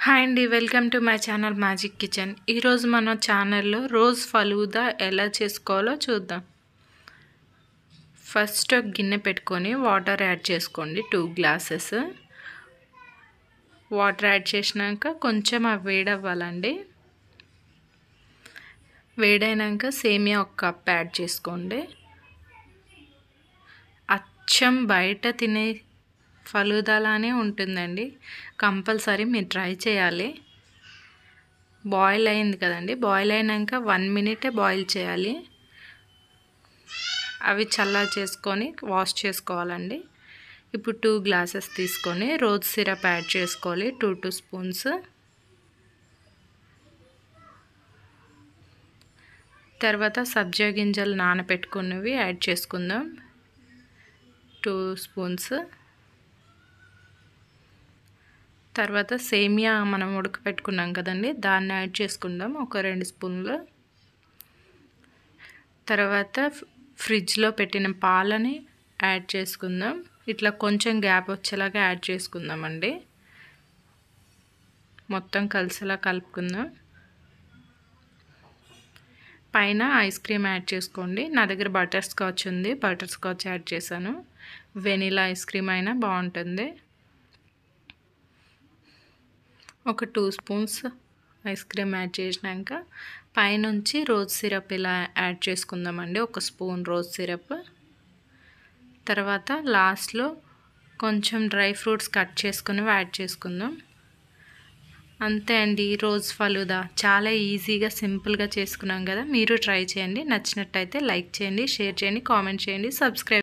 hi అండి welcome to my channel magic kitchen ఈరోజు మన ఛానల్లో రోజ్ ఫలూదా ఎలా చేసుకోవాలో చూద్దాం ఫస్ట్ ఒక గిన్నె పెట్టుకొని వాటర్ యాడ్ చేసుకోండి టూ గ్లాసెస్ వాటర్ యాడ్ చేసినాక కొంచెం అవి వేడవ్వాలండి వేడైనాక సేమియా ఒక కప్ యాడ్ చేసుకోండి అచ్చం బయట తినే ఫలూదాలానే ఉంటుందండి కంపల్సరీ మీరు ట్రై చేయాలి బాయిల్ అయింది కదండి బాయిల్ అయినాక వన్ మినిటే బాయిల్ చేయాలి అవి చల్లా చేసుకొని వాష్ చేసుకోవాలండి ఇప్పుడు టూ గ్లాసెస్ తీసుకొని రోజ్ సిరప్ యాడ్ చేసుకోవాలి టూ టూ స్పూన్స్ తర్వాత సబ్జా గింజలు నానబెట్టుకున్నవి యాడ్ చేసుకుందాం టూ స్పూన్స్ తర్వాత సేమియా మనం ఉడకపెట్టుకున్నాం కదండి దాన్ని యాడ్ చేసుకుందాం ఒక రెండు స్పూన్లు తర్వాత ఫ్రిడ్జ్లో పెట్టిన పాలని యాడ్ చేసుకుందాం ఇట్లా కొంచెం గ్యాప్ వచ్చేలాగా యాడ్ చేసుకుందామండి మొత్తం కలిసేలా కలుపుకుందాం పైన ఐస్ క్రీమ్ యాడ్ చేసుకోండి నా దగ్గర బటర్ స్కాచ్ ఉంది బటర్ స్కాచ్ యాడ్ చేశాను వెనీలా ఐస్ క్రీమ్ అయినా బాగుంటుంది ఒక two spoons ice cream add చేసినాక పైనుంచి రోజ్ సిరప్ ఇలా యాడ్ చేసుకుందామండి ఒక స్పూన్ రోజ్ సిరప్ తర్వాత లాస్ట్లో కొంచెం డ్రై ఫ్రూట్స్ కట్ చేసుకుని యాడ్ చేసుకుందాం అంతే అండి రోజ్ ఫలుదా చాలా ఈజీగా సింపుల్గా చేసుకున్నాం కదా మీరు ట్రై చేయండి నచ్చినట్టయితే లైక్ చేయండి షేర్ చేయండి కామెంట్ చేయండి సబ్స్క్రైబ్